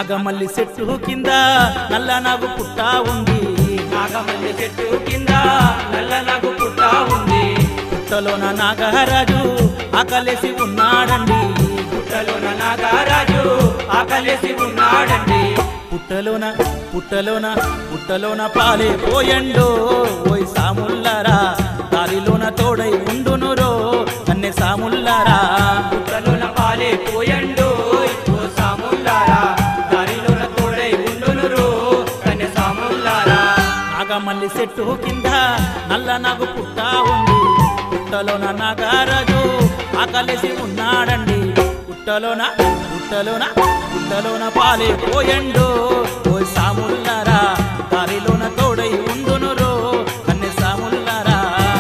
నాగమల్లి చెట్టు కింద నల్ల నాగు పుట్ట ఉంది నాగమల్లి చెట్టు కింద నల్ల నగు పుట్ట ఉంది పుట్టలోన నాగరాజు ఆకలేసి ఉన్నాడండి పుట్టలోన నాగరాజు ఆకలేసి ఉన్నాడండి పుట్టలోన పుట్టలోన పుట్టలోన పాలే పోయండు ఓయ్ సాముల్లారా దారిలోన తోడై ఉండునురో అన్నె సాముల్లారా పుట్టలోన పాలే పోయండు ఓ సాముల్లారా దారిలోన తోడై ఉండునురు కన్య సాముల్లారా నాగమల్లి చెట్టు కింద నల్ల నాగు పుట్ట ఉంది పుట్టలోన నాగరాజు ఆకలేసి ఉన్నాడండి పుట్టలోన పుట్టలోన పుట్టలోన పాలే పోయండు ఓయ్ సాముల్లారా దారిలోన తోడై ఉండునురో అన్నె సాముల్లారా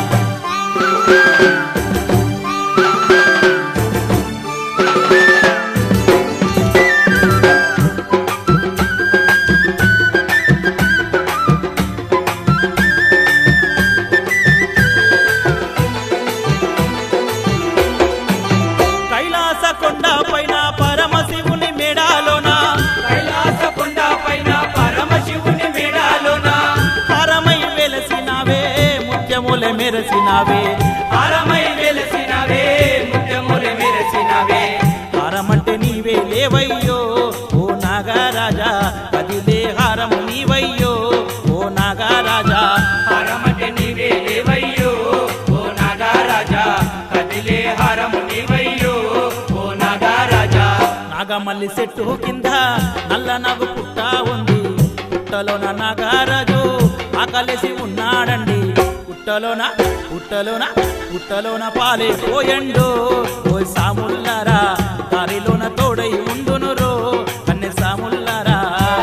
కైలాస కొండ పైన పరమశివుని మెడాలోన కైలాస కొండ పైన పరమశివుని మేడాలోన పరమై వెలసినవే ముత్యముల మెరసినవే హారమై వెలసినవే ముత్యములు మెరసినవే హారమంటే నీవే లేవయ్యో ఓ నాగరాజా కదిలే హారము నీవయ్యో ఓ నాగరాజా హారమటే నీవే లేవయ్యో ఓ నాగారాజా కదిలే హారము నీవయ్యో ఓ నాగారాజా నాగమల్లి చెట్టు కింద నల్ల నాగు పుట్ట ఉంది పుట్టలోన నాగరాజు ఆకలేసి ఉన్నాడండి పుట్టలోన పుట్టలోన పుట్టలోన పాలే పోయండు ఓ సాముల్లారా దారిలోన తోడై ఉండునురో అన్నె సాముల్లారా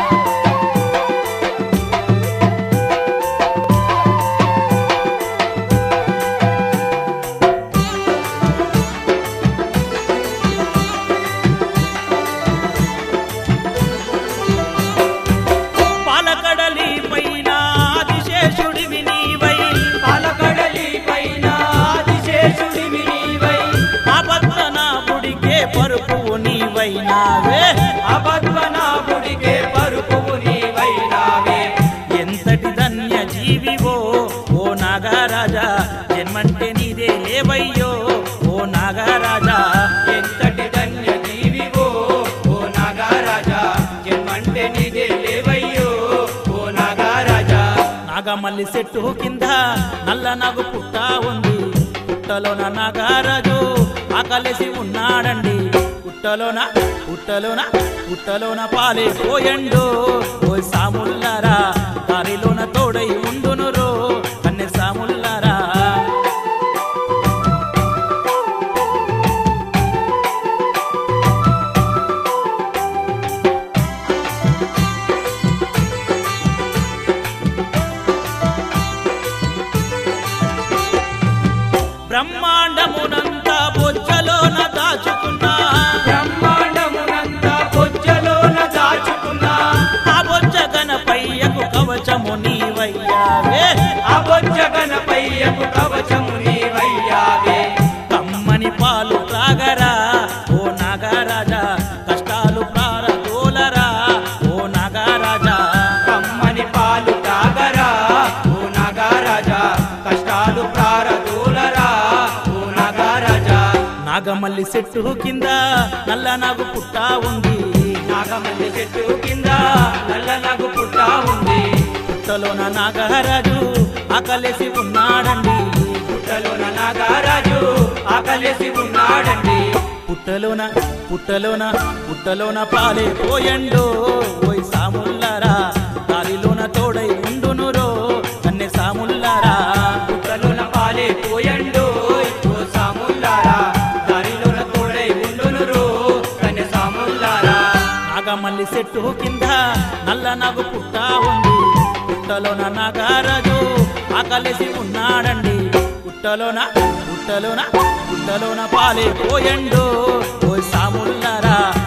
పాలకడలి పైన ఆదిశేషుడివి నీవై పాలకడలి పైన ఆదిశేషుడివి నీవై ఆపత్తనాభుడికే పరుపువు నీవైనావే అపద్మనాభుడికే పరుపువు నీవైనావే ఎంతటి ధన్య జీవివో ఓ నాగరాజా జన్మంటే నీదే లేవయ్యో ఓ నాగరాజా ఎంతటి ధన్య జీవివో ఓ నాగారాజా జన్మంటే నీదే లేవయ్యో ఓ నాగారాజా నాగమల్లి చెట్టు కింద నల్ల నాగు పుట్ట ఉంది పుట్టలోన నాగరాజు ఆకలేసి ఉన్నాడండి పుట్టలోన పుట్టలోన పుట్టలోన పాలే పోయండు ఓ సాముల్లారా దారిలోన తోడై ఉండునురో అన్నె సాముల్లారా బ్రహ్మాండమునంతా బొజ్జలోన దాచుకున్నా బ్రహ్మాండమునంతా బొజ్జలోన దాచుకున్నా ఆ బొజ్జ గణపయ్యకు కవచము నీవయ్యావే ఆ బొజ్జ గణపయ్యకు కవచము నీవయ్యావే కమ్మని పాలు త్రాగరా ఓ నాగరాజా కష్టాలు ప్రారదోలరా ఓ నాగరాజా కమ్మని పాలు తాగరా ఓ నాగారాజా కష్టాలు ప్రారదూలరా ఓ నాగారాజా నాగమల్లి చెట్టు కింద నల్ల నాగు పుట్ట ఉంది నాగమల్లి చెట్టు కింద నల్ల నగు పుట్ట ఉంది పుట్టలోన నాగరాజు ఆకలేసి ఉన్నాడండి పుట్టలోన నాగారాజు ఆకలేసి ఉన్నాడండి పుట్టలోన పుట్టలోన పుట్టలోన పాలే పోయండు ఓయ్ సాముల్లారా దారిలోన తోడై ఉండునురో అన్నె సాముల్లారా పుట్టలోన పాలే పోయండు ఓ సాముల్లారా దారిలోన తోడై ఉండునురు కన్య సాముల్లారా నాగమల్లి చెట్టు కింద నల్ల నాగు పుట్ట ఉంది పుట్టలోన నాగరాజు ఆకలేసి ఉన్నాడండి పుట్టలోన పుట్టలోన పుట్టలోన పాలే పోయండు ఓ సాముల్లారా